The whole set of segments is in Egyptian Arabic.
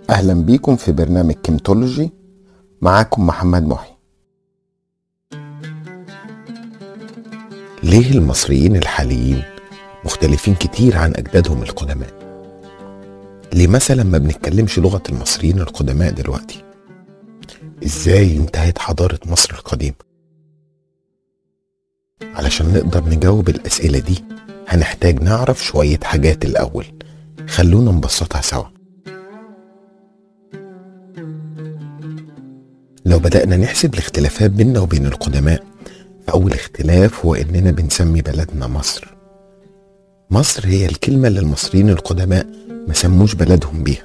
أهلا بيكم في برنامج كيمتولوجي معاكم محمد محي ليه المصريين الحاليين مختلفين كتير عن أجدادهم القدماء؟ ليه مثلا ما بنتكلمش لغة المصريين القدماء دلوقتي؟ إزاي انتهت حضارة مصر القديمة؟ علشان نقدر نجاوب الأسئلة دي هنحتاج نعرف شوية حاجات الأول خلونا نبسطها سوا لو بدأنا نحسب الاختلافات بيننا وبين القدماء فأول اختلاف هو إننا بنسمي بلدنا مصر مصر هي الكلمة اللي المصريين القدماء ما سموش بلدهم بيها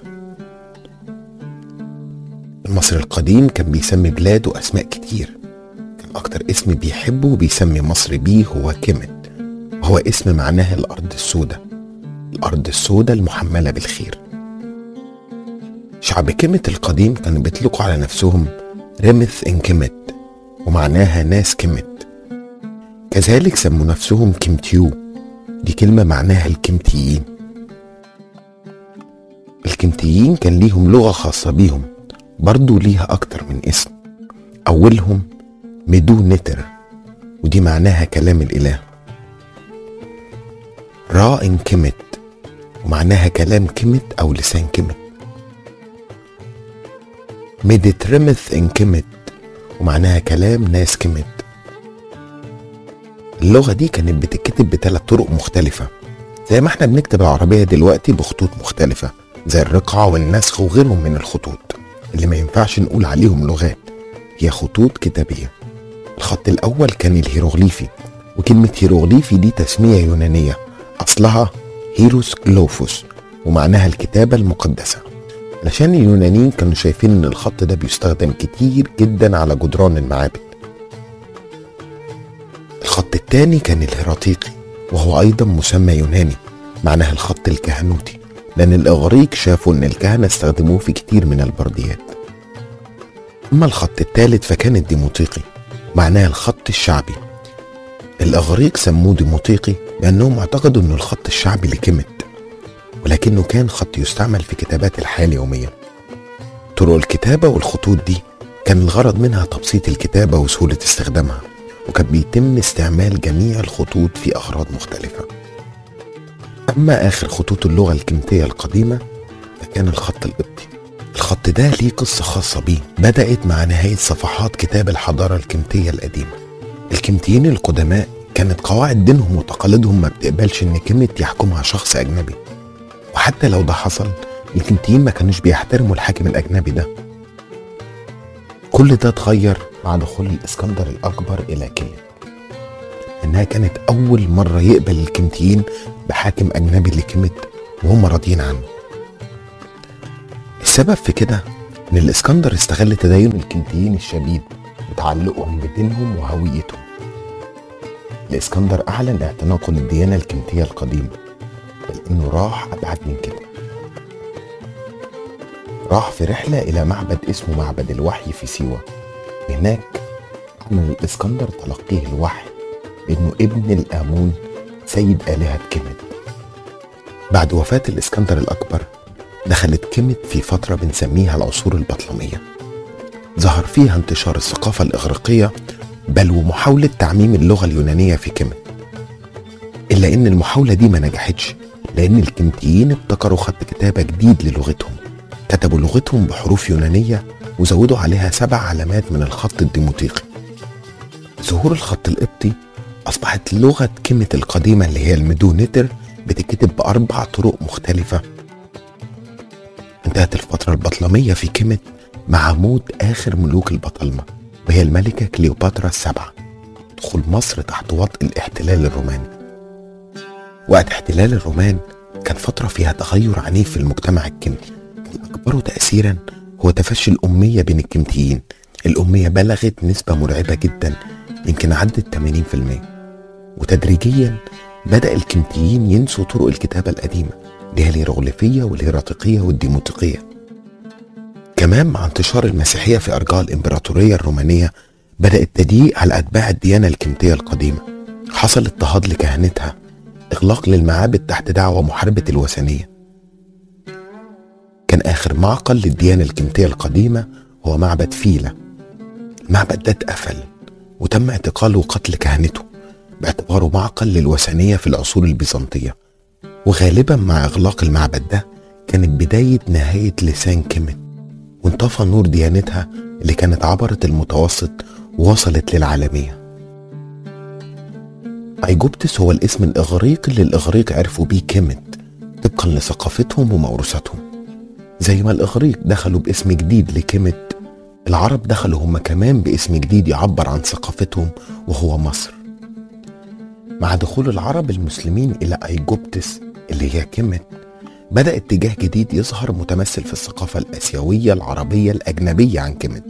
المصري القديم كان بيسمي بلاده أسماء كتير كان أكتر اسم بيحبه وبيسمي مصر بيه هو كيمت وهو اسم معناه الأرض السوداء الأرض السوداء المحملة بالخير شعب كيمت القديم كانوا بيطلقوا على نفسهم رمث إن كيمت ومعناها ناس كيمت كذلك سموا نفسهم كيمتيو دي كلمة معناها الكيمتيين الكيمتيين كان ليهم لغة خاصة بيهم برضو ليها أكتر من اسم أولهم ميدو نتر ودي معناها كلام الإله را إن كيمت ومعناها كلام كيمت أو لسان كيمت ميديترمث إن كيمت ومعناها كلام ناس كيمت اللغة دي كانت بتتكتب بثلاث طرق مختلفة زي ما احنا بنكتب العربية دلوقتي بخطوط مختلفة زي الرقعة والنسخ وغيرهم من الخطوط اللي ما ينفعش نقول عليهم لغات هي خطوط كتابية الخط الأول كان الهيروغليفي وكلمة هيروغليفي دي تسمية يونانية أصلها هيروس كلوفوس ومعناها الكتابة المقدسة علشان اليونانيين كانوا شايفين ان الخط ده بيستخدم كتير جدا على جدران المعابد الخط التاني كان الهيراتيقي وهو ايضا مسمى يوناني معناها الخط الكهنوتي لان الاغريق شافوا ان الكهنه استخدموه في كتير من البرديات اما الخط الثالث فكان الديموطيقي معناها الخط الشعبي الاغريق سموه ديموطيقي لانهم اعتقدوا انه الخط الشعبي لكيمت ولكنه كان خط يستعمل في كتابات الحياة اليومية طرق الكتابة والخطوط دي كان الغرض منها تبسيط الكتابة وسهولة استخدامها وكان بيتم استعمال جميع الخطوط في أغراض مختلفة أما آخر خطوط اللغة الكمتية القديمة فكان الخط القبطي الخط ده ليه قصة خاصة بيه بدأت مع نهاية صفحات كتاب الحضارة الكمتية القديمة الكمتيين القدماء كانت قواعد دينهم وتقاليدهم ما بتقبلش ان كلمة يحكمها شخص اجنبي وحتى لو ده حصل الكنتيين ما كانوش بيحترموا الحاكم الأجنبي ده كل ده اتغير مع دخول الإسكندر الأكبر إلى كيليا إنها كانت أول مرة يقبل الكنتيين بحاكم أجنبي لكيمت وهم راضيين عنه السبب في كده إن الإسكندر استغل تدين الكنتيين الشديد وتعلقهم بدينهم وهويتهم الإسكندر أعلن اعتناقه للديانة الكنتية القديمة بل انه راح ابعد من كده راح في رحله الى معبد اسمه معبد الوحي في سيوه هناك عمل الاسكندر تلقيه الوحي بانه ابن الامون سيد الهه كيمت بعد وفاه الاسكندر الاكبر دخلت كيمت في فتره بنسميها العصور البطلميه ظهر فيها انتشار الثقافه الاغريقيه بل ومحاوله تعميم اللغه اليونانيه في كيمت الا ان المحاوله دي ما نجحتش لأن الكمتيين ابتكروا خط كتابة جديد للغتهم كتبوا لغتهم بحروف يونانية وزودوا عليها سبع علامات من الخط الديموطيقي ظهور الخط القبطي أصبحت لغة كلمة القديمة اللي هي الميدونيتر بتتكتب بأربع طرق مختلفة انتهت الفترة البطلمية في كلمة مع موت آخر ملوك البطالمة وهي الملكة كليوباترا السبعة دخول مصر تحت وطء الاحتلال الروماني وقت احتلال الرومان كان فترة فيها تغير عنيف في المجتمع الكمتي كان أكبره تأثيرا هو تفشي الأمية بين الكمتيين الأمية بلغت نسبة مرعبة جدا يمكن عدت 80% وتدريجيا بدأ الكمتيين ينسوا طرق الكتابة القديمة اللي هي الهيروغليفية والهيراتيقية والديموطيقية كمان مع انتشار المسيحية في أرجاء الإمبراطورية الرومانية بدأ التضييق على أتباع الديانة الكمتية القديمة حصل اضطهاد لكهنتها إغلاق للمعابد تحت دعوة محاربة الوثنية كان آخر معقل للديانة الكمتية القديمة هو معبد فيلة المعبد ده اتقفل وتم اعتقاله وقتل كهنته باعتباره معقل للوثنية في العصور البيزنطية وغالبا مع إغلاق المعبد ده كانت بداية نهاية لسان كيمت وانطفى نور ديانتها اللي كانت عبرت المتوسط ووصلت للعالمية أيجوبتس هو الاسم الإغريقي اللي الإغريق عرفوا بيه كيمت طبقا لثقافتهم وموروثاتهم زي ما الإغريق دخلوا باسم جديد لكيمت العرب دخلوا هم كمان باسم جديد يعبر عن ثقافتهم وهو مصر مع دخول العرب المسلمين إلى أيجوبتس اللي هي كيمت بدأ اتجاه جديد يظهر متمثل في الثقافة الآسيوية العربية الأجنبية عن كيمت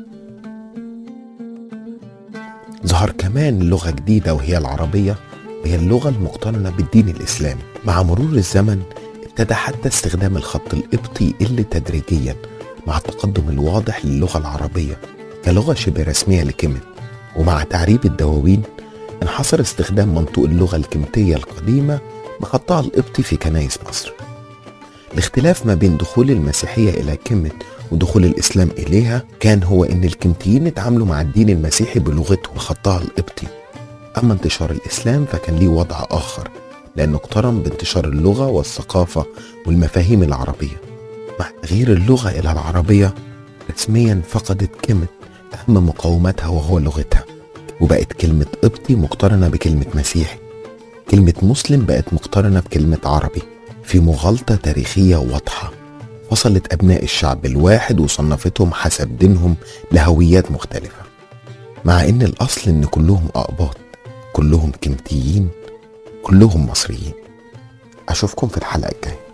ظهر كمان لغة جديدة وهي العربية وهي اللغة المقترنة بالدين الإسلامي مع مرور الزمن ابتدى حتى استخدام الخط القبطي يقل تدريجيا مع التقدم الواضح للغة العربية كلغة شبه رسمية لكيمت ومع تعريب الدواوين انحصر استخدام منطوق اللغة الكمتية القديمة بخطها القبطي في كنايس مصر الاختلاف ما بين دخول المسيحية إلى كيمت ودخول الإسلام إليها كان هو إن الكمتيين اتعاملوا مع الدين المسيحي بلغته بخطها القبطي أما انتشار الإسلام فكان ليه وضع آخر لأنه اقترن بانتشار اللغة والثقافة والمفاهيم العربية مع تغيير اللغة إلى العربية رسميا فقدت كلمة أهم مقوماتها وهو لغتها وبقت كلمة قبطي مقترنة بكلمة مسيحي كلمة مسلم بقت مقترنة بكلمة عربي في مغالطة تاريخية واضحة فصلت أبناء الشعب الواحد وصنفتهم حسب دينهم لهويات مختلفة مع إن الأصل إن كلهم أقباط كلهم كمتيين كلهم مصريين أشوفكم في الحلقة الجاية